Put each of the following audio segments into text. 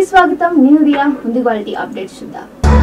స్వాగతం నేను రియా ముందు క్వాలిటీ అప్డేట్స్ చూద్దాం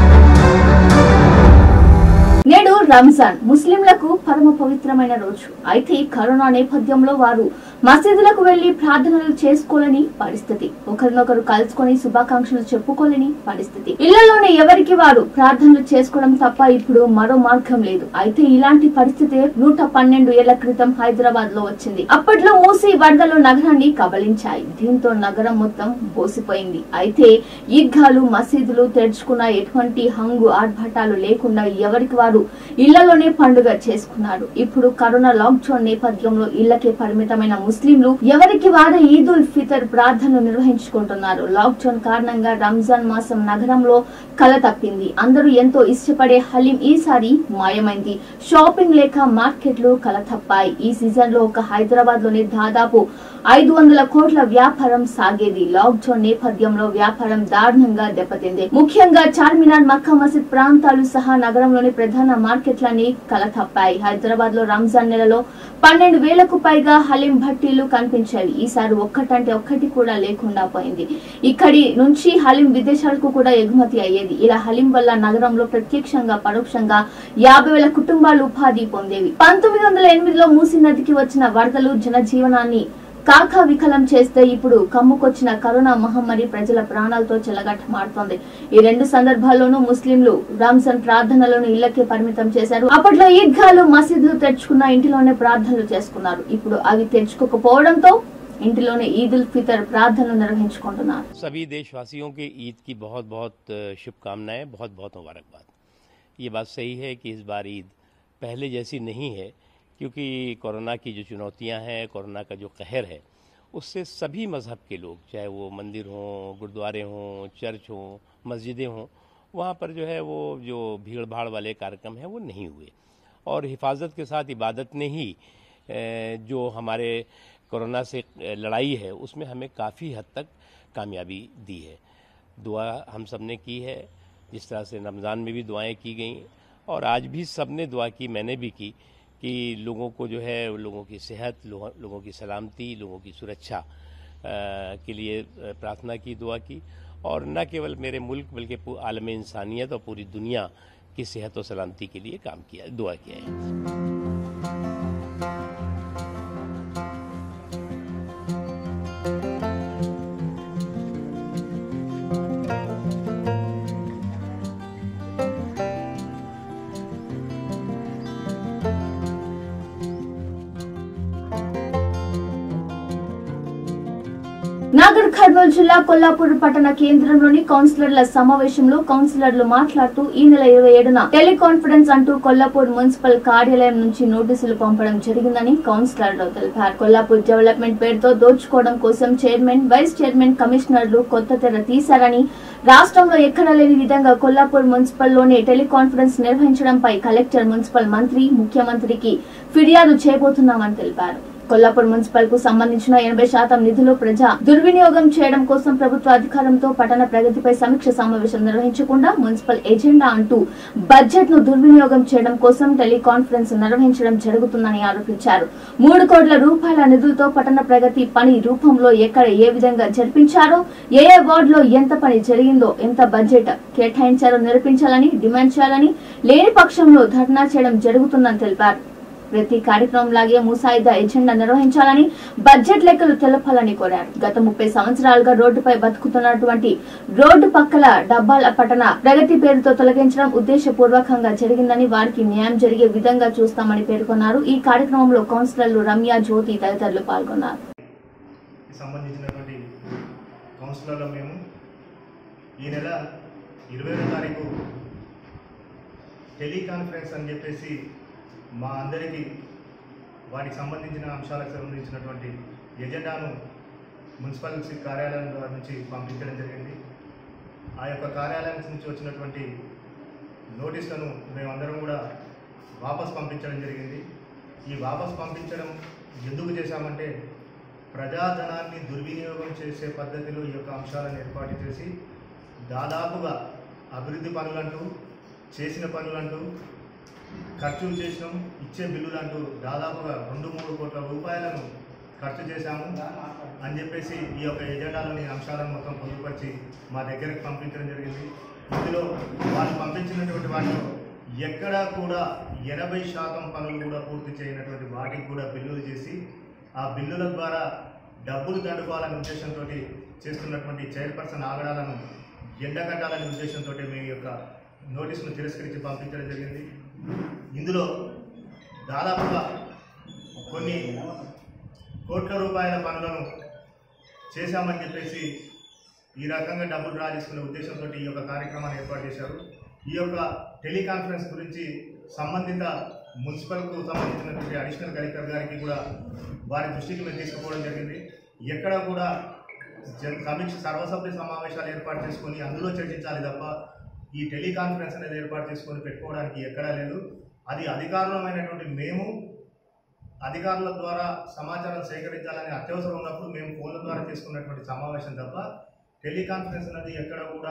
నేడు రంజాన్ ముస్లింలకు పరమ పవిత్రమైన రోజు అయితే కరోనా నేపథ్యంలో వారు మసీదులకు వెళ్లి ప్రార్థనలు చేసుకోలేని పరిస్థితి ఒకరినొకరు కలుసుకొని శుభాకాంక్షలు చెప్పుకోలేని పరిస్థితి ఇళ్లలోనే ఎవరికి వారు ప్రార్థనలు చేసుకోవడం తప్ప ఇప్పుడు మరో మార్గం లేదు అయితే ఇలాంటి పరిస్థితి నూట పన్నెండు ఏళ్ల క్రితం హైదరాబాద్ లో వచ్చింది అప్పట్లో మూసి వరదలు నగరాన్ని కబలించాయి దీంతో నగరం మొత్తం బోసిపోయింది అయితే ఈద్గాలు మసీదులు తెరుచుకున్న ఎటువంటి హంగు ఆర్భాటాలు లేకుండా ఎవరికి వారు ఇళ్లలోనే పండుగ చేసుకున్నారు ఇప్పుడు కరోనా లాక్డౌన్ నేపథ్యంలో ఇళ్లకే పరిమితమైన ముస్లింలు ఎవరికి వారే ఈద్ ఉల్ ఫితర్ ప్రార్థనలు నిర్వహించుకుంటున్నారు లాక్డౌన్ కారణంగా రంజాన్ మాసం నగరంలో కల తప్పింది అందరూ ఎంతో ఇష్టపడే హలీం ఈసారి మాయమైంది షాపింగ్ లేక మార్కెట్లు కల తప్పాయి ఈ సీజన్ లో ఒక హైదరాబాద్ లోని దాదాపు ఐదు వందల కోట్ల వ్యాపారం సాగేది లాక్డౌన్ నేపథ్యంలో వ్యాపారం దారుణంగా దెబ్బతింది ముఖ్యంగా చార్మినార్ మక్కా మసీద్ ప్రాంతాలు సహా నగరంలోని ప్రధాన మార్కెట్లన్నీ కలతప్పాయి హైదరాబాద్ లో రంజాన్ నెలలో పన్నెండు వేలకు పైగా హలీం భట్టీలు కనిపించాయి ఈసారి ఒక్కటంటే ఒక్కటి కూడా లేకుండా పోయింది ఇక్కడి నుంచి హలీం విదేశాలకు కూడా ఎగుమతి అయ్యేది ఇలా హలీం వల్ల నగరంలో ప్రత్యక్షంగా పరోక్షంగా యాభై వేల కుటుంబాలు ఉపాధి పొందేవి పంతొమ్మిది వందల ఎనిమిదిలో మూసీ నదికి వచ్చిన వరదలు జనజీవనాన్ని కాకా వికలం చేస్తే ఇప్పుడు కమ్ముకొచ్చిన కరోనా మహమ్మారి ప్రజల ప్రాణాలతో చెలగట్టమాడుతోంది ఈ రెండు సందర్భాల్లోనూ ముస్లింలు రంజాన్ ప్రార్థనలను ఇళ్లకే పరిమితం చేశారు అప్పట్లో ఈద్గాలు మసీదులు తెరుచుకున్న ఇంటిలోనే ప్రార్థనలు చేసుకున్నారు ఇప్పుడు అవి తెరుచుకోకపోవడంతో ఇంటిలోనే ఈద్ ఉల్ ఫితర్ ప్రార్థనలు నిర్వహించుకుంటున్నారు सभी देशवासियों के ईद की बहुत बहुत अ, शुभकामनाएं बहुत बहुत मुबारकबाद ये बात सही है कि इस बार ईद पहले जैसी नहीं है क्योंकि कोरोना की जो चुनौतियां हैं कोरोना का जो कहर है उससे सभी मज़हब के लोग चाहे वो मंदिर हों गुरुद्वारे हों चर्च हों मस्जिदें हों वहाँ पर जो है वो जो भीड़ भाड़ वाले कार्यक्रम हैं वो नहीं हुए और हिफाजत के साथ इबादत ने ही अ, जो हमारे कोरोना से अ, लड़ाई है उसमें हमें काफ़ी हद तक कामयाबी दी है दुआ हम सब ने की है जिस तरह से रमज़ान में भी दुआएं की गई और आज भी सब ने दुआ की मैंने भी की कि लोगों को जो है लोगों की सेहत लोगों लोगों की सलामती लोगों की सुरक्षा अ, के लिए अ, प्रार्थना की दुआ की और न केवल मेरे मुल्क बल्कि पू- आलम इंसानियत और पूरी दुनिया की सेहत और सलामती के लिए काम किया दुआ किया है నాగర్ కర్నూలు జిల్లా కొల్లాపూర్ పట్టణ కేంద్రంలోని కౌన్సిలర్ల సమావేశంలో కౌన్సిలర్లు మాట్లాడుతూ ఈ నెల ఇరవై ఏడున టెలికాన్ఫరెన్స్ అంటూ కొల్లాపూర్ మున్సిపల్ కార్యాలయం నుంచి నోటీసులు పంపడం జరిగిందని కౌన్సిలర్లు తెలిపారు కొల్లాపూర్ డెవలప్మెంట్ పేరుతో దోచుకోవడం కోసం చైర్మన్ వైస్ చైర్మన్ కమిషనర్లు కొత్త తెర తీశారని రాష్ట్రంలో ఎక్కడా లేని విధంగా కొల్లాపూర్ మున్సిపల్లోనే టెలికాన్ఫరెన్స్ నిర్వహించడంపై కలెక్టర్ మున్సిపల్ మంత్రి ముఖ్యమంత్రికి ఫిర్యాదు చేయబోతున్నామని తెలిపారు కొల్లాపూర్ మున్సిపల్ కు సంబంధించిన ఎనభై శాతం నిధులు ప్రజా దుర్వినియోగం చేయడం కోసం ప్రభుత్వ అధికారంతో పట్టణ ప్రగతిపై సమీక్ష సమావేశం నిర్వహించకుండా మున్సిపల్ ఎజెండా అంటూ బడ్జెట్ ను దుర్వినియోగం చేయడం కోసం టెలికాన్ఫరెన్స్ నిర్వహించడం జరుగుతుందని ఆరోపించారు మూడు కోట్ల రూపాయల నిధులతో పట్టణ ప్రగతి పని రూపంలో ఎక్కడ ఏ విధంగా జరిపించారో ఏ ఏ వార్డులో ఎంత పని జరిగిందో ఎంత బడ్జెట్ కేటాయించారో నిరూపించాలని డిమాండ్ చేయాలని లేని పక్షంలో ధర్నా చేయడం జరుగుతుందని తెలిపారు ప్రతి కార్యక్రమం లాగే ముసాయిదా ఎజెండా నిర్వహించాలని బడ్జెట్ లెక్కలు తెలపాలని కోరారు గత ముప్పై సంవత్సరాలుగా రోడ్డుపై బతుకుతున్నటువంటి రోడ్డు పక్కల డబ్బాల పట్టణ ప్రగతి పేరుతో తొలగించడం ఉద్దేశపూర్వకంగా జరిగిందని వారికి న్యాయం జరిగే విధంగా చూస్తామని పేర్కొన్నారు ఈ కార్యక్రమంలో కౌన్సిలర్లు రమ్య జ్యోతి తదితరులు పాల్గొన్నారు కి సంబంధించినటువంటి కౌన్సిలర్లో మేము ఈ నెల ఇరవై తారీఖు టెలికాన్ఫరెన్స్ అని చెప్పేసి మా అందరికీ వాటికి సంబంధించిన అంశాలకు సంబంధించినటువంటి ఎజెండాను మున్సిపల్ కార్యాలయం ద్వారా నుంచి పంపించడం జరిగింది ఆ యొక్క కార్యాలయం నుంచి వచ్చినటువంటి నోటీసులను మేమందరం కూడా వాపస్ పంపించడం జరిగింది ఈ వాపస్ పంపించడం ఎందుకు చేశామంటే ప్రజాధనాన్ని దుర్వినియోగం చేసే పద్ధతిలో ఈ యొక్క అంశాలను ఏర్పాటు చేసి దాదాపుగా అభివృద్ధి పనులంటూ చేసిన పనులంటూ ఖర్చులు చేసినాం ఇచ్చే బిల్లులంటూ దాదాపుగా రెండు మూడు కోట్ల రూపాయలను ఖర్చు చేశాము అని చెప్పేసి ఈ యొక్క ఎజెండాలోని అంశాలను మొత్తం పొందుపరిచి మా దగ్గరికి పంపించడం జరిగింది ఇందులో వాళ్ళు పంపించినటువంటి వాటిలో ఎక్కడా కూడా ఎనభై శాతం పనులు కూడా పూర్తి చేయనటువంటి వాటికి కూడా బిల్లులు చేసి ఆ బిల్లుల ద్వారా డబ్బులు దండుకోవాలనే ఉద్దేశంతో చేస్తున్నటువంటి చైర్పర్సన్ ఆగడాలను ఎండగట్టాలనే ఉద్దేశంతో మీ యొక్క నోటీసును తిరస్కరించి పంపించడం జరిగింది ఇందులో దాదాపుగా కొన్ని కోట్ల రూపాయల పనులను చేశామని చెప్పేసి ఈ రకంగా డబ్బులు డ్రా చేసుకునే ఉద్దేశంతో ఈ యొక్క కార్యక్రమాన్ని ఏర్పాటు చేశారు ఈ యొక్క టెలికాన్ఫరెన్స్ గురించి సంబంధిత మున్సిపల్కు సంబంధించినటువంటి అడిషనల్ కలెక్టర్ గారికి కూడా వారి దృష్టికి మేము తీసుకుపోవడం జరిగింది ఎక్కడ కూడా జన్ సమీక్ష సర్వసభ్య సమావేశాలు ఏర్పాటు చేసుకొని అందులో చర్చించాలి తప్ప ఈ టెలికాన్ఫరెన్స్ అనేది ఏర్పాటు చేసుకొని పెట్టుకోవడానికి ఎక్కడా లేదు అది అధికారులమైనటువంటి మేము అధికారుల ద్వారా సమాచారం సేకరించాలని అత్యవసరం ఉన్నప్పుడు మేము ఫోన్ల ద్వారా చేసుకున్నటువంటి సమావేశం తప్ప టెలికాన్ఫరెన్స్ అనేది ఎక్కడ కూడా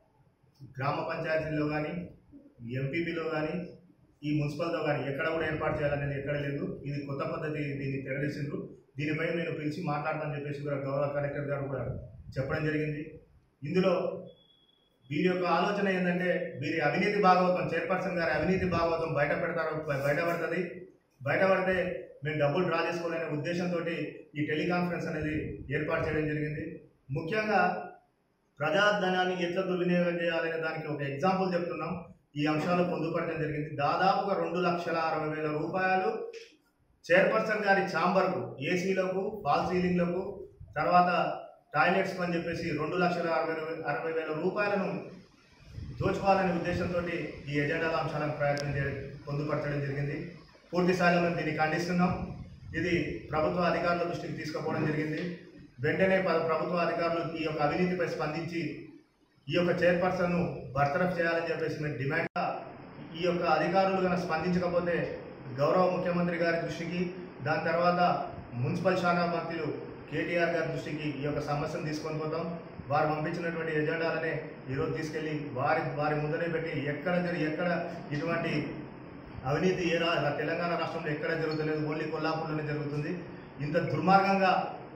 గ్రామ పంచాయతీల్లో కానీ ఎంపీపీలో కానీ ఈ మున్సిపల్తో కానీ ఎక్కడ కూడా ఏర్పాటు చేయాలనేది ఎక్కడ లేదు ఇది కొత్త పద్ధతి దీన్ని తెరలేసిండ్రు దీనిపై నేను పిలిచి మాట్లాడతానని చెప్పేసి కూడా గౌరవ కలెక్టర్ గారు కూడా చెప్పడం జరిగింది ఇందులో వీరి యొక్క ఆలోచన ఏంటంటే వీరి అవినీతి భాగవతం చైర్పర్సన్ గారి అవినీతి భాగవతం బయట పెడతారు బయటపడుతుంది బయటపడితే మేము డబ్బులు డ్రా చేసుకోవాలనే ఉద్దేశంతో ఈ టెలికాన్ఫరెన్స్ అనేది ఏర్పాటు చేయడం జరిగింది ముఖ్యంగా ప్రజాధనాన్ని ఎట్లా దుర్వినియోగం చేయాలనే దానికి ఒక ఎగ్జాంపుల్ చెప్తున్నాం ఈ అంశాలు పొందుపరచడం జరిగింది దాదాపుగా రెండు లక్షల అరవై వేల రూపాయలు చైర్పర్సన్ గారి ఛాంబర్కు ఏసీలకు ఫాల్ సీలింగ్లకు తర్వాత టాయిలెట్స్కు అని చెప్పేసి రెండు లక్షల అరవై అరవై వేల రూపాయలను దోచుకోవాలనే ఉద్దేశంతో ఈ ఎజెండాల అంశాలను ప్రయత్నం చే పొందుపరచడం జరిగింది పూర్తి స్థాయిలో మేము దీన్ని ఖండిస్తున్నాం ఇది ప్రభుత్వ అధికారుల దృష్టికి తీసుకుపోవడం జరిగింది వెంటనే ప- ప్రభుత్వ అధికారులు ఈ యొక్క అవినీతిపై స్పందించి ఈ యొక్క చైర్పర్సన్ను బర్తరఫ్ చేయాలని చెప్పేసి మేము డిమాండ్ ఈ యొక్క అధికారులు కనుక స్పందించకపోతే గౌరవ ముఖ్యమంత్రి గారి దృష్టికి దాని తర్వాత మున్సిపల్ శాఖ మంత్రులు కేటీఆర్ గారి దృష్టికి ఈ యొక్క సమస్యను తీసుకొని పోతాం వారు పంపించినటువంటి ఎజెండాలనే ఈరోజు తీసుకెళ్ళి వారి వారి ముందరే పెట్టి ఎక్కడ జరి ఎక్కడ ఇటువంటి అవినీతి ఏ రా తెలంగాణ రాష్ట్రంలో ఎక్కడ జరుగుతలేదు ఓన్లీ కొల్లాపూర్లోనే జరుగుతుంది ఇంత దుర్మార్గంగా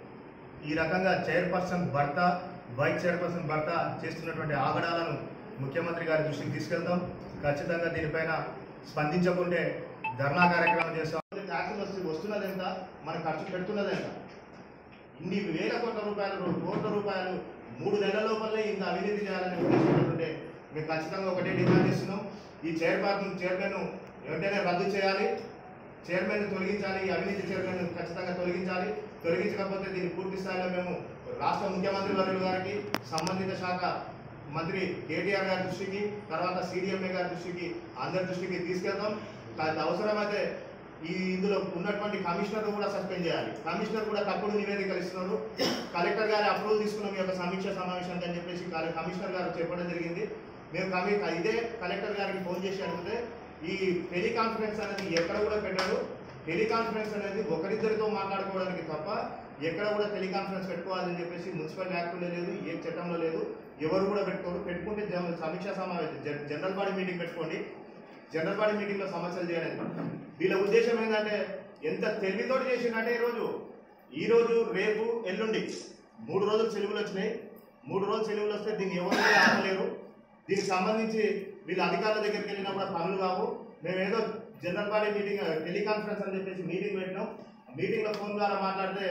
ఈ రకంగా చైర్పర్సన్ భర్త వైస్ చైర్పర్సన్ భర్త చేస్తున్నటువంటి ఆగడాలను ముఖ్యమంత్రి గారి దృష్టికి తీసుకెళ్తాం ఖచ్చితంగా దీనిపైన స్పందించకుంటే ధర్నా కార్యక్రమం చేస్తాం ట్యాక్సులు వస్తే వస్తున్నది ఎంత మనం ఖర్చు పెడుతున్నది ఎంత ఇన్ని వేల కోట్ల రూపాయలు రెండు కోట్ల రూపాయలు మూడు నెలల లోపలే ఇంత అవినీతి చేయాలని ఉద్దేశించుకుంటే మేము ఖచ్చితంగా ఒకటే డిమాండ్ చేస్తున్నాం ఈ చైర్పర్సన్ చైర్మన్ వెంటనే రద్దు చేయాలి చైర్మన్ తొలగించాలి ఈ అవినీతి చైర్మన్ ఖచ్చితంగా తొలగించాలి తొలగించకపోతే దీన్ని పూర్తి స్థాయిలో మేము రాష్ట్ర ముఖ్యమంత్రి వర్యులు గారికి సంబంధిత శాఖ మంత్రి కేటీఆర్ గారి దృష్టికి తర్వాత సిడిఎంఏ గారి దృష్టికి అందరి దృష్టికి తీసుకెళ్తాం అది అవసరమైతే ఈ ఇందులో ఉన్నటువంటి కమిషనర్ కూడా సస్పెండ్ చేయాలి కమిషనర్ కూడా తప్పుడు నివేదికలు ఇస్తున్నారు కలెక్టర్ గారి అప్రూవల్ తీసుకున్నాం ఈ యొక్క సమీక్ష సమావేశానికి అని చెప్పేసి కల- కమిషనర్ గారు చెప్పడం జరిగింది మేము కమి ఇదే కలెక్టర్ గారికి ఫోన్ చేసి అడిగితే ఈ టెలికాన్ఫరెన్స్ అనేది ఎక్కడ కూడా పెట్టారు టెలికాన్ఫరెన్స్ అనేది ఒకరిద్దరితో మాట్లాడుకోవడానికి తప్ప ఎక్కడ కూడా టెలికాన్ఫరెన్స్ పెట్టుకోవాలని చెప్పేసి మున్సిపల్ యాక్ట్లో లేదు ఏ చట్టంలో లేదు ఎవరు కూడా పెట్టుకోరు పెట్టుకుంటే జన- సమీక్షా సమావేశం జన- జనరల్ బాడీ మీటింగ్ పెట్టుకోండి జనరల్ బాడీ మీటింగ్లో సమస్యలు చేయలేదు వీళ్ళ ఉద్దేశం ఏంటంటే ఎంత తెలివితోటి చేసిందంటే ఈరోజు ఈ రోజు రేపు ఎల్లుండి మూడు రోజులు సెలవులు వచ్చినాయి మూడు రోజులు సెలవులు వస్తే దీన్ని ఎవరు కూడా ఆపలేరు దీనికి సంబంధించి వీళ్ళ అధికారుల దగ్గరికి వెళ్ళినా కూడా పనులు కావు మేము ఏదో జనరల్ బాడీ మీటింగ్ టెలికాన్ఫరెన్స్ అని చెప్పేసి మీటింగ్ పెట్టినాం మీటింగ్లో ఫోన్ ద్వారా మాట్లాడితే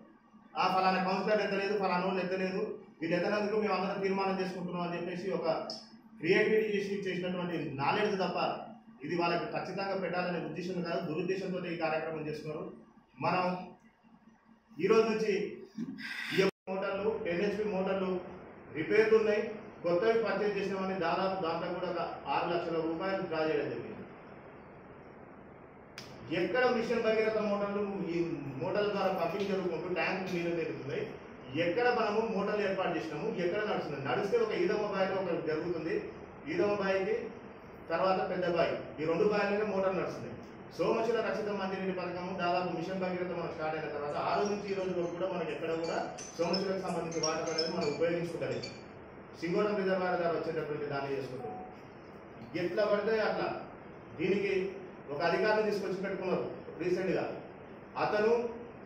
ఆ ఫలానా కౌన్సిలర్ ఎత్తలేదు ఫలానా వాళ్ళు ఎత్తలేదు వీళ్ళు ఎత్తనందుకు మేము అందరం తీర్మానం చేసుకుంటున్నాం అని చెప్పేసి ఒక క్రియేటివిటీ చేసి చేసినటువంటి నాలెడ్జ్ తప్ప ఇది వాళ్ళకి ఖచ్చితంగా పెట్టాలనే ఉద్దేశం కాదు దురుద్దేశంతో ఈ కార్యక్రమం చేస్తున్నారు మనం ఈ రోజు నుంచి ఈ యొక్క మోటార్లు టెన్ హెచ్పి మోటార్లు రిపేర్లు ఉన్నాయి కొత్తవి పర్చేజ్ చేసినామని దాదాపు దాంట్లో కూడా ఒక ఆరు లక్షల రూపాయలు డ్రా చేయడం జరిగింది ఎక్కడ మిషన్ భగీరథ మోటార్లు ఈ మోటార్ల ద్వారా పంపింగ్ జరుగుకుంటూ ట్యాంక్ నీళ్ళు జరుగుతున్నాయి ఎక్కడ మనము మోటార్లు ఏర్పాటు చేసినాము ఎక్కడ నడుస్తుంది నడిస్తే ఒక ఈదమ్మ బాయిలో ఒక జరుగుతుంది ఈదమ్మ బాయికి తర్వాత పెద్ద బాయి ఈ రెండు బాయిలనే మోటార్ నడుస్తుంది సోమశిల రక్షిత మంచినీటి పథకం దాదాపు మిషన్ భగీరథ మనం స్టార్ట్ అయిన తర్వాత ఆ రోజు నుంచి ఈ రోజు వరకు కూడా మనకి ఎక్కడ కూడా సోమశిలకు సంబంధించి వాటర్ అనేది మనం ఉపయోగించుకోలేదు సింగోరం రిజర్వాయర్ ద్వారా వచ్చేటటువంటి దాన్ని చేసుకుంటాం ఎట్లా పడితే అట్లా దీనికి ఒక అధికారిని తీసుకొచ్చి పెట్టుకున్నారు రీసెంట్గా అతను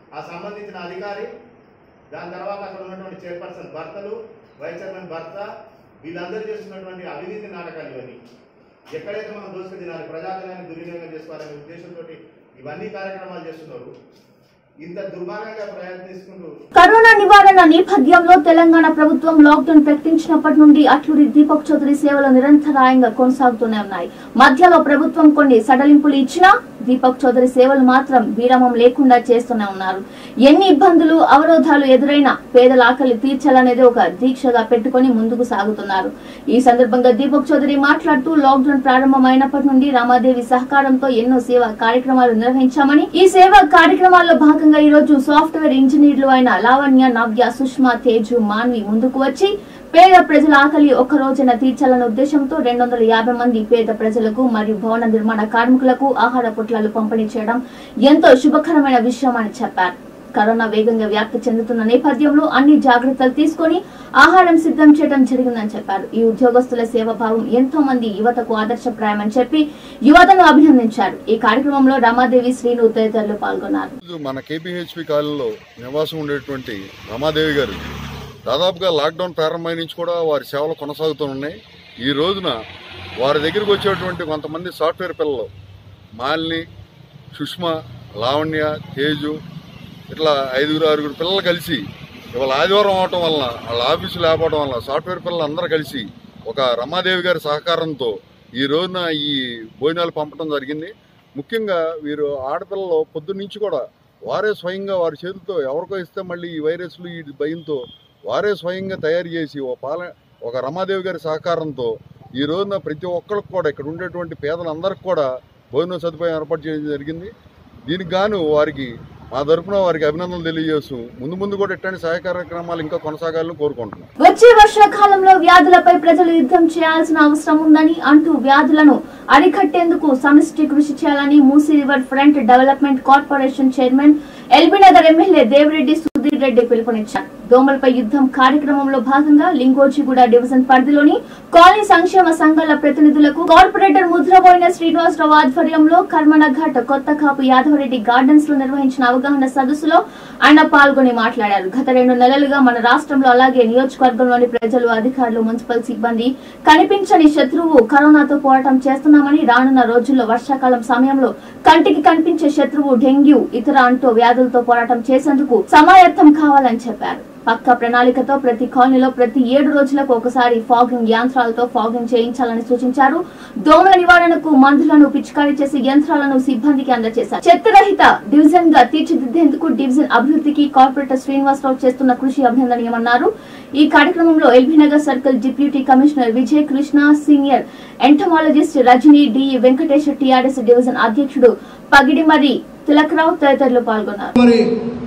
ఆ సంబంధించిన అధికారి దాని తర్వాత అక్కడ ఉన్నటువంటి చైర్పర్సన్ భర్తలు వైస్ చైర్మన్ భర్త వీళ్ళందరూ చేస్తున్నటువంటి అవినీతి నాటకాలు ఇవన్నీ ఎక్కడైతే మనం దోసుకు తినాలి ప్రజాధనాన్ని దుర్వినియోగం చేసుకోవాలనే ఉద్దేశంతో ఇవన్నీ కార్యక్రమాలు చేస్తున్నారు ఇంత దుర్మార్గంగా ప్రయత్నిస్తుంటూ కరోనా నివారణ నేపథ్యంలో తెలంగాణ ప్రభుత్వం లాక్డౌన్ ప్రకటించినప్పటి నుండి అట్లూరి దీపక్ చౌదరి సేవలు నిరంతరాయంగా కొనసాగుతూనే ఉన్నాయి మధ్యలో ప్రభుత్వం కొన్ని సడలింపులు ఇచ్చినా దీపక్ చౌదరి సేవలు మాత్రం విరామం లేకుండా చేస్తూనే ఉన్నారు ఎన్ని ఇబ్బందులు అవరోధాలు ఎదురైనా పేదల ఆకలి తీర్చాలనేది ఒక దీక్షగా పెట్టుకొని ముందుకు సాగుతున్నారు ఈ సందర్భంగా దీపక్ చౌదరి మాట్లాడుతూ లాక్డౌన్ ప్రారంభమైనప్పటి నుండి రామాదేవి సహకారంతో ఎన్నో సేవా కార్యక్రమాలు నిర్వహించామని ఈ సేవా కార్యక్రమాల్లో భాగంగా ఈ రోజు సాఫ్ట్వేర్ ఇంజనీర్లు అయిన లావణ్య నవ్య సుష్మా తేజు మాన్వి ముందుకు వచ్చి పేద ప్రజల ఆకలి ఒక్క రోజున తీర్చాలన్న ఉద్దేశంతో రెండు వందల యాభై మంది పేద ప్రజలకు మరియు భవన నిర్మాణ కార్మికులకు ఆహార పొట్లాలు పంపిణీ చేయడం ఎంతో శుభకరమైన విషయం అని చెప్పారు కరోనా వేగంగా వ్యాప్తి చెందుతున్న నేపథ్యంలో అన్ని జాగ్రత్తలు తీసుకొని ఆహారం సిద్ధం చేయడం జరిగిందని చెప్పారు ఈ ఉద్యోగస్తుల సేవాభావం ఎంతో మంది యువతకు ఆదర్శప్రాయమని చెప్పి యువతను అభినందించారు ఈ కార్యక్రమంలో రమాదేవి శ్రీను తదితరులు పాల్గొన్నారు ఈరోజు మన కేపీహెచ్పి కాలనీలో నివాసం ఉండేటువంటి రమాదేవి గారు దాదాపుగా లాక్డౌన్ ప్రారంభమైన నుంచి కూడా వారి సేవలు కొనసాగుతూ ఉన్నాయి ఈ రోజున వారి దగ్గరికి వచ్చేటువంటి కొంతమంది సాఫ్ట్వేర్ పిల్లలు మాలిని సుష్మా లావణ్య తేజు ఇట్లా ఐదుగురు ఆరుగురు పిల్లలు కలిసి ఇవాళ ఆదివారం అవటం వలన వాళ్ళ ఆఫీసు లేకపోవడం వలన సాఫ్ట్వేర్ పిల్లలు అందరూ కలిసి ఒక రమాదేవి గారి సహకారంతో ఈ రోజున ఈ భోజనాలు పంపడం జరిగింది ముఖ్యంగా వీరు ఆడపిల్లలు పొద్దున్నుంచి కూడా వారే స్వయంగా వారి చేతులతో ఎవరికో ఇస్తే మళ్ళీ ఈ వైరస్లు ఈ భయంతో వారే స్వయంగా తయారు చేసి ఓ పాల ఒక రమాదేవి గారి సహకారంతో ఈ రోజున ప్రతి ఒక్కరికి కూడా ఇక్కడ ఉండేటువంటి పేదలందరికీ కూడా భోజన సదుపాయం ఏర్పాటు చేయడం జరిగింది దీనికి గాను వారికి మా తరపున వారికి అభినందనలు తెలియజేస్తూ ముందు ముందు కూడా ఇట్లాంటి సహాయ కార్యక్రమాలు ఇంకా కొనసాగాలని కోరుకుంటున్నాం వచ్చే వర్షాకాలంలో వ్యాధులపై ప్రజలు యుద్ధం చేయాల్సిన అవసరం ఉందని అంటూ వ్యాధులను అరికట్టేందుకు సమిష్టి కృషి చేయాలని Musi river front development corporation chairman LB Nagar MLA Devireddy Sudheer Reddy పిలుపునిచ్చారు దోమలపై యుద్ధం కార్యక్రమంలో భాగంగా లింగోజిగూడ డివిజన్ పరిధిలోని కాలనీ సంక్షేమ సంఘాల ప్రతినిధులకు కార్పొరేటర్ ముద్రబోయిన శ్రీనివాసరావు ఆధ్వర్యంలో కర్మనఘాట్ కొత్త కాపు యాదవరెడ్డి గార్డెన్స్ లో నిర్వహించిన అవగాహన సదస్సులో ఆయన పాల్గొని మాట్లాడారు గత రెండు నెలలుగా మన రాష్ట్రంలో అలాగే నియోజకవర్గంలోని ప్రజలు అధికారులు మున్సిపల్ సిబ్బంది కనిపించని శత్రువు కరోనాతో పోరాటం చేస్తున్నామని రానున్న రోజుల్లో వర్షాకాలం సమయంలో కంటికి కనిపించే శత్రువు డెంగ్యూ ఇతర అంటూ వ్యాధులతో పోరాటం చేసేందుకు సమాయత్తం కావాలని చెప్పారు పక్క ప్రణాళికతో ప్రతి కాలనీలో ప్రతి ఏడు రోజులకు ఒకసారి ఫాగింగ్ యంత్రాలతో ఫాగింగ్ చేయించాలని సూచించారు దోమల నివారణకు మందులను పిచికారీ చేసే యంత్రాలను సిబ్బందికి అందజేశారు చెత్తరహిత డివిజన్ గా తీర్చిదిద్దేందుకు డివిజన్ అభివృద్ధికి కార్పొరేటర్ శ్రీనివాసరావు చేస్తున్న కృషి అభినందనీయమన్నారు ఈ కార్యక్రమంలో LB Nagar circle deputy commissioner Vijay Krishna senior entomologist Rajani D Venkateshwara TRS division అధ్యక్షుడు పగిడిమరి తిలకరావు తదితరులు పాల్గొన్నారు మరి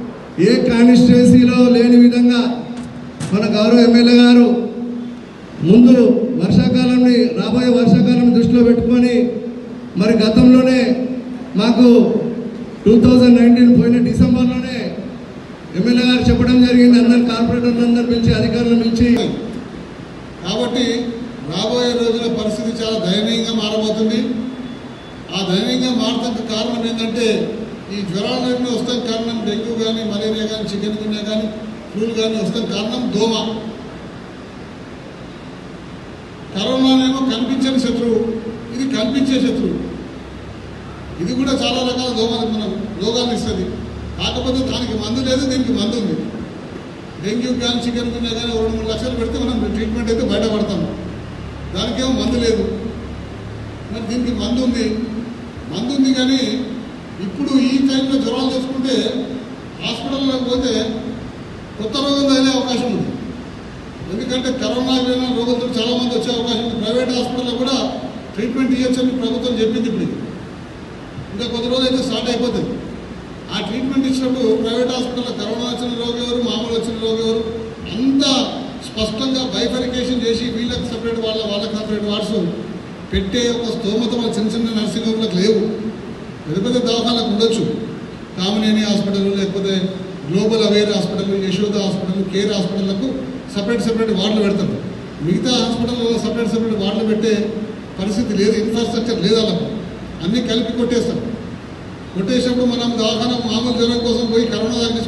ఏ కాన్స్టిట్యున్సీలో లేని విధంగా మన గౌరవ ఎమ్మెల్యే గారు ముందు వర్షాకాలాన్ని రాబోయే వర్షాకాలం దృష్టిలో పెట్టుకొని మరి గతంలోనే మాకు టూ థౌజండ్ నైన్టీన్ పోయిన డిసెంబర్లోనే ఎమ్మెల్యే గారు చెప్పడం జరిగింది అందరు కార్పొరేటర్లు అందరు పిలిచి అధికారులను పిలిచి కాబట్టి రాబోయే రోజుల పరిస్థితి చాలా దయనీయంగా మారబోతుంది ఆ దయనీయంగా మారడానికి కారణం ఏంటంటే ఈ జ్వరాలన్నీ వస్తాం కారణం డెంగ్యూ కానీ మలేరియా కానీ చికెన్ గున్యా కానీ ఫ్లూలు కానీ వస్తాం కారణం దోమ కరోనానేమో కనిపించని శత్రువు ఇది కనిపించే శత్రువు ఇది కూడా చాలా రకాల దోమలు మనం రోగాలు ఇస్తుంది కాకపోతే దానికి మందు లేదు దీనికి మందు ఉంది డెంగ్యూ కానీ చికెన్ గున్యా కానీ రెండు మూడు లక్షలు పెడితే మనం ట్రీట్మెంట్ అయితే బయటపడతాం దానికేమో మందు లేదు మరి దీనికి మందు ఉంది మందు ఉంది కానీ ఇప్పుడు ఈ టైంలో జ్వరాలు తెచ్చుకుంటే హాస్పిటల్లోకి పోతే కొత్త రోగం తగిలే అవకాశం ఉంది ఎందుకంటే కరోనా అయిన రోగంతో చాలా మంది వచ్చే అవకాశం ఉంది ప్రైవేట్ హాస్పిటల్లో కూడా ట్రీట్మెంట్ ఇవ్వచ్చని ప్రభుత్వం చెప్పింది ఇప్పుడు ఇది. ఇంకా కొద్ది రోజులు అయితే స్టార్ట్ అయిపోతుంది ఆ ట్రీట్మెంట్ ఇచ్చినప్పుడు ప్రైవేట్ హాస్పిటల్లో కరోనా వచ్చిన రోగి ఎవరు మామూలు వచ్చిన రోగి ఎవరు అంత స్పష్టంగా బైఫరికేషన్ చేసి వీళ్ళకి సపరేట్ వాళ్ళ వాళ్ళకి సపరేట్ వార్డ్స్ పెట్టే ఒక స్తోమత మన చిన్న చిన్న నర్సింగ్ హోమ్లకు లేవు పెద్ద పెద్ద దవాఖాలకు ఉండొచ్చు కామినేని హాస్పిటల్ లేకపోతే global aware hospital Yashoda hospital care హాస్పిటల్లకు సపరేట్ సపరేట్ వార్డులు పెడతారు మిగతా హాస్పిటల్లో సపరేట్ సపరేట్ వార్డులు పెట్టే పరిస్థితి లేదు ఇన్ఫ్రాస్ట్రక్చర్ లేదు వాళ్ళకు అన్నీ కలిపి కొట్టేస్తాం కొట్టేసినప్పుడు మనం దవాఖాన మామూలు జ్వరం కోసం పోయి కరోనా దానికి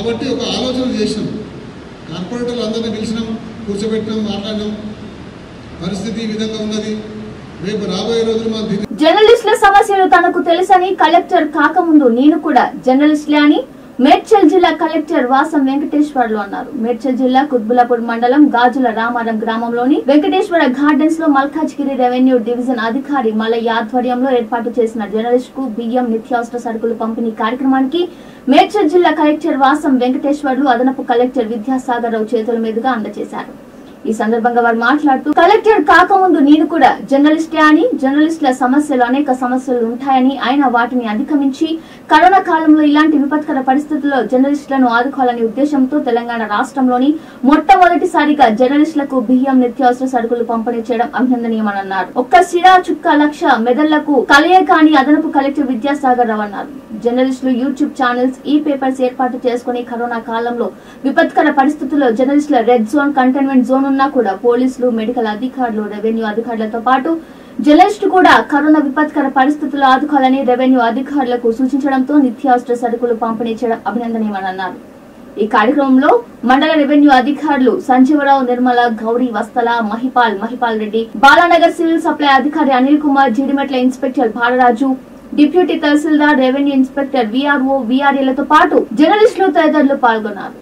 కాబట్టి ఒక ఆలోచన చేసినాం కార్పొరేటర్లు అందరినీ పిలిచినాం కూర్చోబెట్టినాం మాట్లాడినాం పరిస్థితి ఈ విధంగా ఉన్నది రేపు రాబోయే రోజులు మనం దీన్ని జర్నలిస్టుల సమస్యలు తనకు తెలుసని కలెక్టర్ కాకముందు నేను కూడా జర్నలిస్టులే అని మేడ్చల్ జిల్లా కలెక్టర్ వాసం వెంకటేశ్వర్లు అన్నారు మేడ్చల్ జిల్లా కుత్బులాపూర్ మండలం గాజుల రామారం గ్రామంలోని వెంకటేశ్వర గార్డెన్స్ లో మల్కాజ్గిరి రెవెన్యూ డివిజన్ అధికారి మల్లయ్య ఆధ్వర్యంలో ఏర్పాటు చేసిన జర్నలిస్ట్ కు బియ్యం నిత్యావసర సరుకులు పంపిణీ కార్యక్రమానికి మేడ్చల్ జిల్లా కలెక్టర్ వాసం వెంకటేశ్వర్లు అదనపు కలెక్టర్ విద్యాసాగర్ రావు చేతుల మీదుగా అందజేశారు ఈ సందర్భంగా వారు మాట్లాడుతూ కలెక్టర్ కాకముందు నేను కూడా జర్నలిస్టే అని జర్నలిస్టుల సమస్యలు అనేక సమస్యలు ఉంటాయని ఆయన వాటిని అధిగమించి కరోనా కాలంలో ఇలాంటి విపత్కర పరిస్థితుల్లో జర్నలిస్టులను ఆదుకోవాలనే ఉద్దేశంతో తెలంగాణ రాష్ట్రంలోని మొట్టమొదటిసారిగా జర్నలిస్టులకు బియ్యం నిత్యావసర సరుకులు పంపిణీ చేయడం అభినందనీయమని అన్నారు ఒక్క సిరా చుక్క లక్ష మెదళ్లకు కలయిక అని అదనపు కలెక్టర్ విద్యాసాగర్ రావు అన్నారు జర్నలిస్టులు యూట్యూబ్ ఛానల్స్ ఈ పేపర్స్ ఏర్పాటు చేసుకుని కరోనా కాలంలో విపత్కర పరిస్థితుల్లో జర్నలిస్టుల రెడ్ జోన్ కంటైన్మెంట్ జోన్ ఉన్నా కూడా పోలీసులు మెడికల్ అధికారులు రెవెన్యూ అధికారులతో పాటు జర్నలిస్టు కూడా కరోనా విపత్కర పరిస్థితుల్లో ఆదుకోవాలని రెవెన్యూ అధికారులకు సూచించడంతో నిత్యావసర సరుకులు పంపిణీ చేయడం అభినందనీయమని అన్నారు ఈ కార్యక్రమంలో మండల రెవెన్యూ అధికారులు సంజీవరావు నిర్మల గౌరీ వస్తల మహిపాల్ మహిపాల్ రెడ్డి బాలానగర్ సివిల్ సప్లై అధికారి Anil Kumar Jeedimetla inspector Balaraju deputy tahsildar revenue inspector VRO విఆర్ఏలతో పాటు జర్నలిస్టులు తదితరులు పాల్గొన్నారు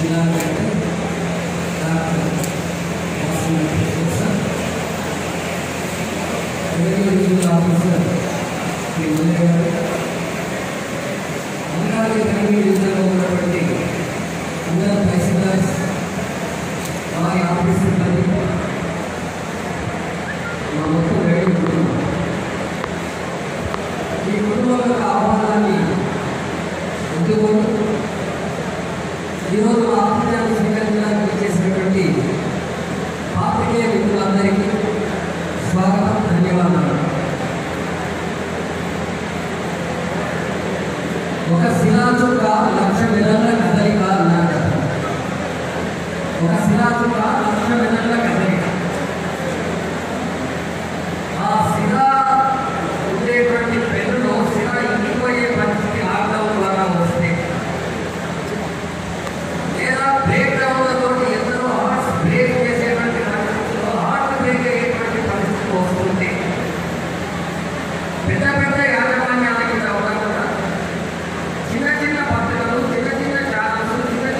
ఈ కుటుంబంలో ఆహ్వానాన్ని అందుకొని ఈరోజు ఆహ్వానాన్ని స్వీకరించడానికి చేసినటువంటి పాత్రికేయ మిత్రులందరికీ స్వాగతం ధన్యవాదాలు ఒక శిలాచుక్క లక్ష విధంల కదలిక అన్నారు కదా. ఒక శిలాచుక్క లక్ష విధంల కదలిక ఆ శిలా ఉండేటువంటి పెన్నులో శిలా ఇంకిపోయే పరిస్థితి లాక్డౌన్ ద్వారా వస్తే లేదా బ్రేక్ డౌన్లతో ఎందరో హార్ట్స్ బ్రేక్ చేసేటువంటి పరిస్థితుల్లో హార్ట్ బ్రేక్ అయ్యేటువంటి పరిస్థితి వస్తుంది పెద్ద పెద్ద యాజమాన్యాలకి కాకుండా చిన్న చిన్న పత్రికలు చిన్న చిన్న ఛానల్స్ చిన్న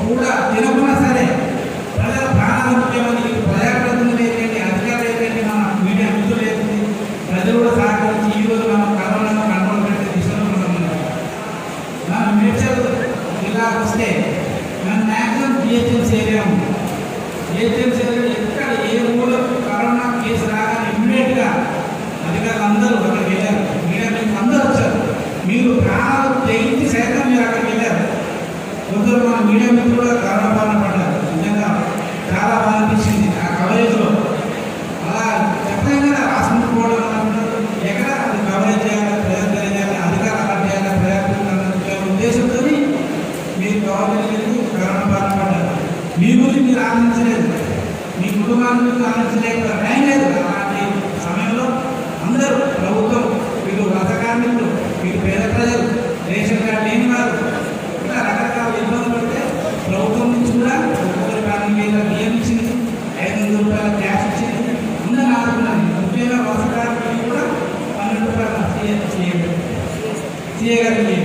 కూడా తినకున్నా సరే ప్రజల ప్రాణాలు ముఖ్యమని ప్రజాప్రతినిధులు ఏంటంటే అధికారులు ఏంటంటే మన మీడియా మిత్రులు ఏంటంటే ప్రజలు కూడా సహకరించి ఈ రోజు మనం కరోనాను కంట్రోల్ పెట్టే దిశలో మనం ఉన్నాం. మనం మేడ్చల్ జిల్లాకు వస్తే మనం మ్యాక్సిమం జిహెచ్ఎంసీ ఏరియా ఉంది జిహెచ్ఎంసీ ఏరియా ఎక్కడ ఏ ఊళ్ళో కరోనా కేసు రాగానే ఇమ్మీడియట్గా అధికారులు అందరూ అక్కడికి వెళ్ళారు మీడియా మిత్రులు అందరూ వచ్చారు మీరు ప్రాణాలు తెగించి సైతం మీరు అక్కడికి వెళ్ళారు కొందరు మన మీడియా మిత్రులు కూడా కరోనా బారిన పడ్డారు నిజంగా చాలా బాగా అనిపించింది ఆ కవరేజ్లో అలా చెప్పలేం కదా రాసుకుంటూ పోవడం అనుకుంటారు ఎక్కడ అది కవరేజ్ చేయాలి ప్రజలు తెలియజేయాలి అధికారులు అలా చేయాలి ప్రజలు ఉద్దేశంతో మీరు గవర్నమెంట్ వెళ్ళి కరోనా బారిన పడ్డారు మీ గురించి మీరు ఆనందించలేదు మీ కుటుంబాన్ని మీరు ఆనందించలేకపోయారు టైం లేదు అలాంటి సమయంలో అందరూ ప్రభుత్వం వీళ్ళు రథ కార్మికులు వీళ్ళు పేద ప్రజలు రేషన్ కార్డు లేని వారు ఇలా రకరకాల ఇబ్బందులు పడితే ప్రభుత్వం నుంచి కూడా ఒక్కొక్కరి పన్నెండు వేల బియ్యం ఇచ్చింది ఐదు వందల రూపాయల క్యాష్ ఇచ్చింది అందరూ ఆదుకున్నది ముఖ్యంగా వలస కార్మికులు కూడా పన్నెండు రూపాయల చేయాలి చేయగలిగే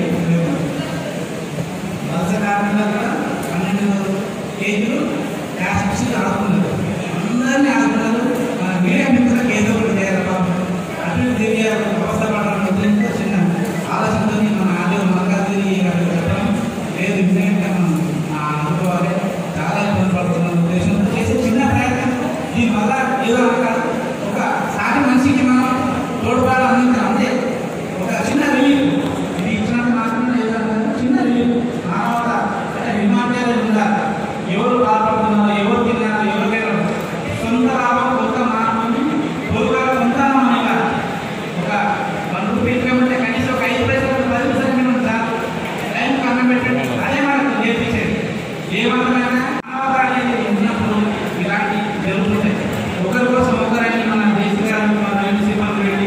వలస కార్మికులు కూడా పన్నెండు కేజీలు క్యాష్ ఇచ్చి ఆదుకున్నారు అందరినీ ఆదుకున్నారు మన మీడియా మిత్రులకు ఏదో ఒకటి చేయాలి పాపం అటు ఇటు తిరిగే వ్యవస్థ పడడం ఉద్దేశంతో చిన్న ఆలోచనతో మన ఆదివ మల్కాజిరి గారు చెప్పడం లేదు ఎందుకంటే మనం ఆ అనుకోవాలి చాలా ఇబ్బంది పడుతున్న ఉద్దేశంతో చేసే చిన్న ప్రయత్నం దీనివల్ల ఏదో ఒక ఒక సాటి మనిషికి మనం తోడ్పాటు అందించాలి అంతే ఒక చిన్న రిలీఫ్ ఇది ఇచ్చినట్టు మాత్రమే ఏదో అనుకుంటే చిన్న రిలీఫ్ మానవత అంటే హ్యుమానిటేరియన్ ఉండాలి ఎవరు బాధపడుతున్నారు ఎవరు తిన్నారు ఎవరు లేరు సొంత లాభం కొత్త మానవుని పొరుగా ఉంటాను అనేలా ఒక వన్ రూపీ ఇవ్వమంటే కనీసం ఒక ఐదు పైసలు పది పైసలు ఇవ్వండి సార్ టైం కన్నా పెట్టండి అదే మనకు నేర్పించేది ఏ మాత్రమైనా మానవత అనేది ఉన్నప్పుడు ఇలాంటి జరుగుతుంటాయి ఒకరి కోసం ఒకరని మన దేశ గారు మన మున్సిపల్ వెళ్ళి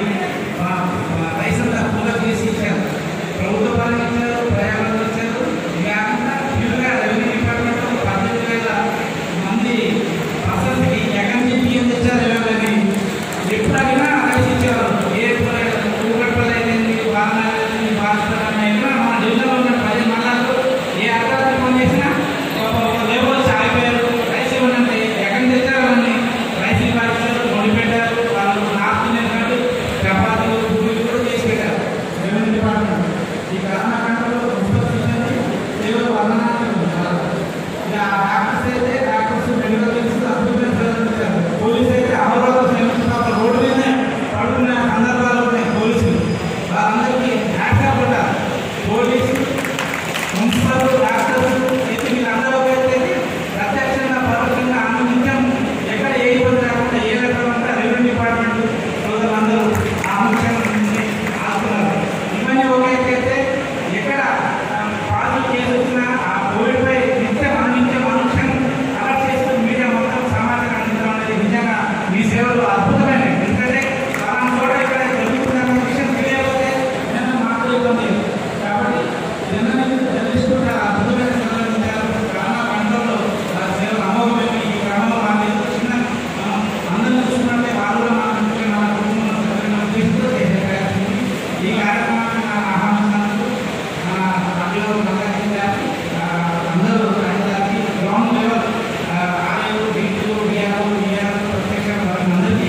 రైసంతా పూల చేసి ఇచ్చారు ప్రభుత్వ పనులు ఇచ్చారు ప్రయాణాలు ఇచ్చారు ఇవి కాకుండా వీలుగా రెవెన్యూ డిపార్ట్మెంట్ పద్దెనిమిది వేల మంది అసలుకి ఎక్కడి నుంచి బియ్యం తెచ్చారు ఎవరని ఎప్పుడు అడిగినా రైస్ ఇచ్చారు ఏ కూకట్పల్లి వారణాసి బాధితులైనా మన జిల్లాలో ఉన్న పది మండలాలు ఏ అధికారులు ఫోన్ చేసినా లేబర్స్ ఆగిపోయారు రైస్ ఇవ్వనంటే ఎక్కడి నుంచి తెచ్చారు అని రైస్ ఇవ్వాలి వండి పెట్టారు వాళ్ళు నార్త్ ఇండియన్ కాబట్టి చపాతీలు పూరీలు కూడా చేసి పెట్టారు రెవెన్యూ డిపార్ట్మెంట్ ఈ కరోనా కంట్రోల్ మున్సిపల్ సిబ్బంది కేవలం వందనాలు ఇక డాక్టర్స్ అయితే డాక్టర్స్ మెడికల్ తెలుసు అద్భుతమైన సేవలు చేశారు పోలీస్ అయితే అవరోధ సేవిస్తున్న రోడ్డు మీదనే పడుకున్న సందర్భాలు ఉన్నాయి పోలీసులు వాళ్ళందరికీ హ్యాట్సాప్ ఉంటారు పోలీసు మున్సిపల్ డాక్టర్స్ అయితే వీళ్ళందరూ అయితే ప్రత్యక్షంగా పరోక్షంగా ఆనందించం ఎక్కడ ఏ ఇబ్బంది రాకుండా ఏ రకమంతా రెవెన్యూ డిపార్ట్మెంట్ సోదరులందరూ ఆముఖ్యంగా ఆడుతున్నారు ఇవన్నీ ఒక ఎత్తు అయితే ఎక్కడ పాజిటివ్ కేసు వచ్చినా ఆ కోవిడ్పై నిత్యం అందించే అనుక్షణం అలర్ట్ చేస్తూ మీడియా మొత్తం సమాచారం అందించడం అనేది నిజంగా మీ సేవలు అద్భుతమైనవి ఎందుకంటే మనం కూడా ఇక్కడ జరుగుతున్న విషయం తెలియకపోతే నేను మాకు ఇబ్బంది కాబట్టి జర్నలిస్ట్ జర్నలిస్ట్ కూడా అద్భుతమైన సేవలు అందించారు కరోనా కంట్రోల్లో ఆ సేవలు అమోఘమైన ఈ క్రమంలో వాళ్ళు ఏదో చిన్న మనం అందరిని చూసుకుంటే వాళ్ళు కూడా మన ఇంటికి మన కుటుంబం సభ్యులను ఉద్దేశిస్తూ చేసే ప్రయత్నం ఉంది. ఈ కార్యక్రమాన్ని నా ఆహ్వానించినందుకు మన అభివృద్ధి మల్లారెడ్డి గారికి, ఆ, అందరూ రైతులకి గ్రౌండ్ లెవెల్ ఆలయాలు బీట్లు బిఆర్ఓ బిఆర్ ప్రత్యక్షంగా వారందరికీ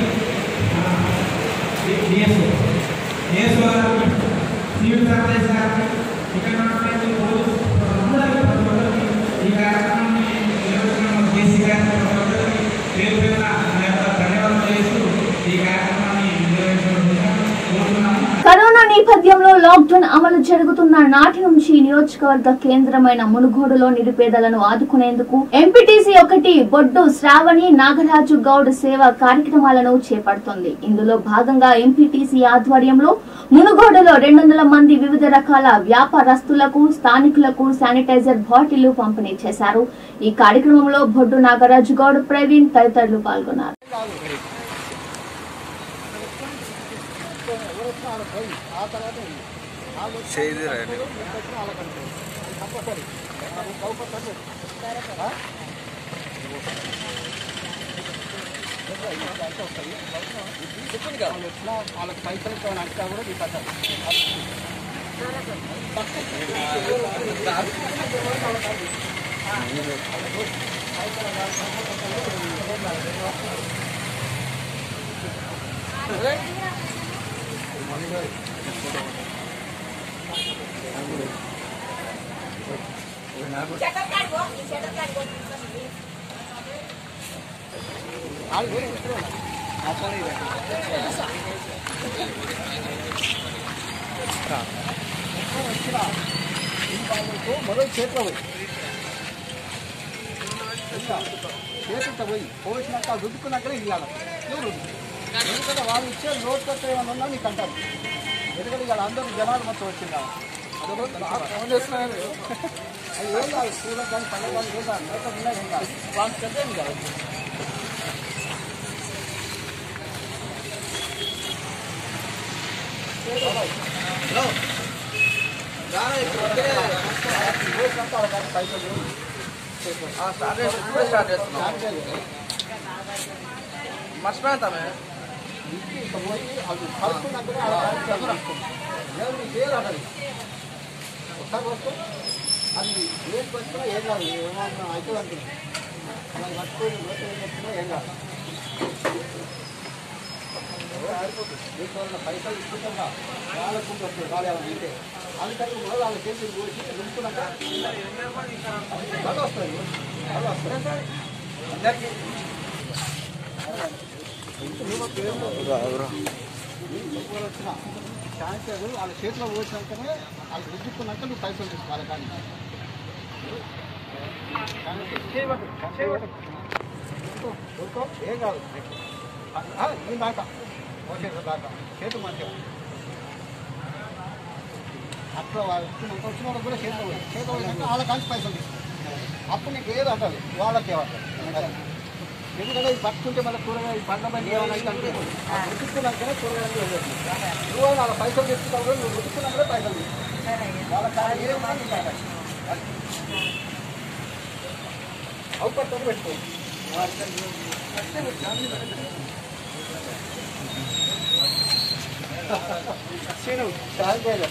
డిఎస్ఓ డిఎస్ఓ గారికి సివిల్ సప్లైస్ గారికి ఇక్కడ ఉన్నటువంటి పోలీస్ అందరికీ ప్రతి ఒక్కరికి ఈ కార్యక్రమాన్ని నిర్వహించిన జేసీ గారికి ప్రతి ఒక్కరికి పేరు పేరున నా యొక్క ధన్యవాదాలు చేస్తూ ఈ కార్యక్రమాన్ని నిర్వహించడం కోరుతున్నాము కరోనా నేపథ్యంలో లాక్డౌన్ అమలు జరుగుతున్న నాటి నుంచి నియోజకవర్గ కేంద్రమైన మునుగోడులో నిరుపేదలను ఆదుకునేందుకు ఎంపీటీసీ ఒకటి బొడ్డు శ్రావణి నాగరాజు గౌడ్ సేవ కార్యక్రమాలను చేపడుతోంది ఇందులో భాగంగా ఎంపీటీసీ ఆధ్వర్యంలో మునుగోడులో రెండు వందల మంది వివిధ రకాల వ్యాపారస్తులకు స్థానికులకు శానిటైజర్ బాటిళ్లు పంపిణీ చేశారు ఈ కార్యక్రమంలో బొడ్డు నాగరాజు గౌడ్ ప్రవీణ్ తదితరులు పాల్గొన్నారు మొదలు చేతిలో పోయి చేతితో పోయి పోసినాక రుద్దుకున్నాక ఇవ్వాలి ఎందుకంటే వాళ్ళు ఇచ్చే నోట్ కట్ట ఏమైనా ఉన్నా నీకు అంటారు ఎందుకంటే ఇక్కడ అందరూ జనాలు మొత్తం వచ్చిందా ఫోన్ చేస్తున్నారు అది ఏం కాదు స్కూళ్ళకి కానీ పండుగ వాళ్ళు ఏం కాదు నోట్ ఉన్నా ఏం కాదు వాళ్ళు పెద్ద ఏం కాదు మర్చిపోతామే ఒకసారి వస్తే అది ఏం పట్టుకున్నా ఏం కాదు ఏమన్నా అయితే అనుకున్నాం అలా పట్టుకొని నోట్ ఏం పట్టుకున్నా ఏం కాదు మీకు వాళ్ళ పైసలు ఇస్తుంటా వాళ్ళకు వస్తుంది వాళ్ళు ఏమైనా అయితే అందుకని కూడా వాళ్ళ చేతులు పోసి నింపుకున్నాక వాళ్ళు వస్తుంది వాళ్ళు వస్తుంది అందరికీ వచ్చిన క్యాన్సర్ వాళ్ళ చేతిలో పోసినాకనే వాళ్ళు రుద్దుకున్నాక నువ్వు పైసలు తీసుకోవాలి కానీ చేయబట్టు చేయబట్టు ఊరుకో, ఏం కాదు నేను దాకా ఓకే దాకా చేతు మంచిగా అప్పుడు వాళ్ళు వచ్చినాక వచ్చిన వాళ్ళకి కూడా చేతిలో పోయి చేతిలో పోయినాక వాళ్ళ కానీ పైసలు తీసుకోవాలి అప్పుడు నీకు ఏది అంటారు వాళ్ళకి ఏమంటారు ఎందుకంటే ఇది పట్టుకుంటే మళ్ళీ కూరగాయ పండ్ల బండి ఏమైనా అయితే అంటే రుచుకున్నాకనే కూరగాయలు వెళ్ళదు నువ్వు వాళ్ళ పైసలు తెచ్చుకోవాలి నువ్వు రుచుకున్నాకనే పైసలు తీసుకో వాళ్ళ కాడ ఏం మాట అవుపడతాను పెట్టుకో సీను చాలా చేయలేదు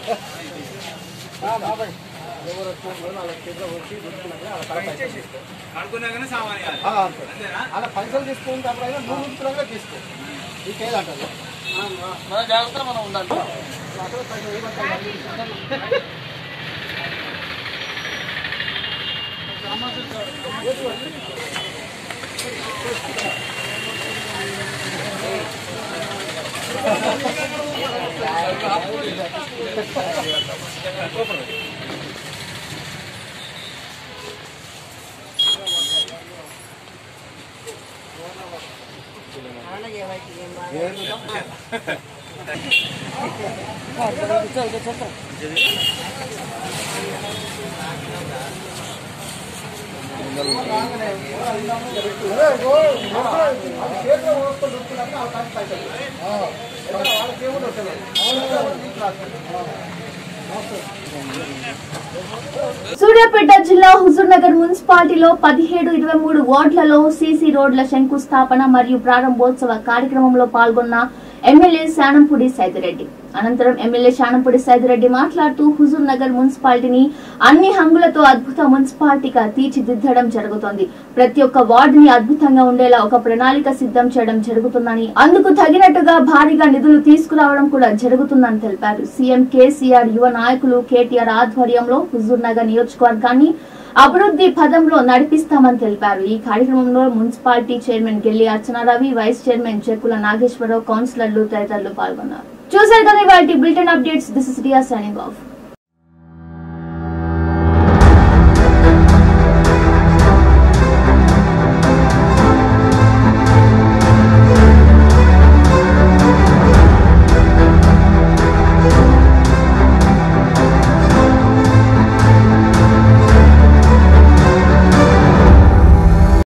బాబాయ్ ఎవరు వచ్చినా వాళ్ళ చేతిలో వచ్చి రుచుకున్నాక వాళ్ళ కాడ పైసలు తీసుకో అనుకున్నాకనే సామాన్ ఇవ్వాలి. ఆ, అంతే. అలా పైసలు తీసుకున్నప్పుడు అయినా నువ్వు ఉంచుకున్నాక తీసుకో నీకేదంటారు మన జాగ్రత్త మనం ఉండాలి అసలు పైసలు ఏమంటారు సూర్యాపేట జిల్లా హుజూర్నగర్ మున్సిపాలిటీలో పదిహేడు ఇరవై మూడు వార్డులలో సీసీ రోడ్ల శంకుస్థాపన మరియు ప్రారంభోత్సవ కార్యక్రమంలో పాల్గొన్న ఎమ్మెల్యే శానంపూడి సైదిరెడ్డి అనంతరం ఎమ్మెల్యే శానంపూడి సైదిరెడ్డి మాట్లాడుతూ హుజూర్ నగర్ మున్సిపాలిటీని అన్ని హంగులతో అద్భుత మున్సిపాలిటీగా తీర్చిదిద్దడం జరుగుతోంది ప్రతి ఒక్క వార్డుని అద్భుతంగా ఉండేలా ఒక ప్రణాళిక సిద్ధం చేయడం జరుగుతుందని అందుకు తగినట్టుగా భారీగా నిధులు తీసుకురావడం కూడా జరుగుతుందని తెలిపారు సీఎం కేసీఆర్ యువ నాయకులు కేటీఆర్ ఆధ్వర్యంలో హుజూర్ నగర్ నియోజకవర్గాన్ని అభివృద్ధి పదంలో నడిపిస్తామని తెలిపారు ఈ కార్యక్రమంలో municipality chairman Gelli అర్చనారావి vice chairman చెక్కుల నాగేశ్వరరావు కౌన్సిలర్లు తదితరులు పాల్గొన్నారు చూసారు కదా వాటి bulletin updates this is Riya signing off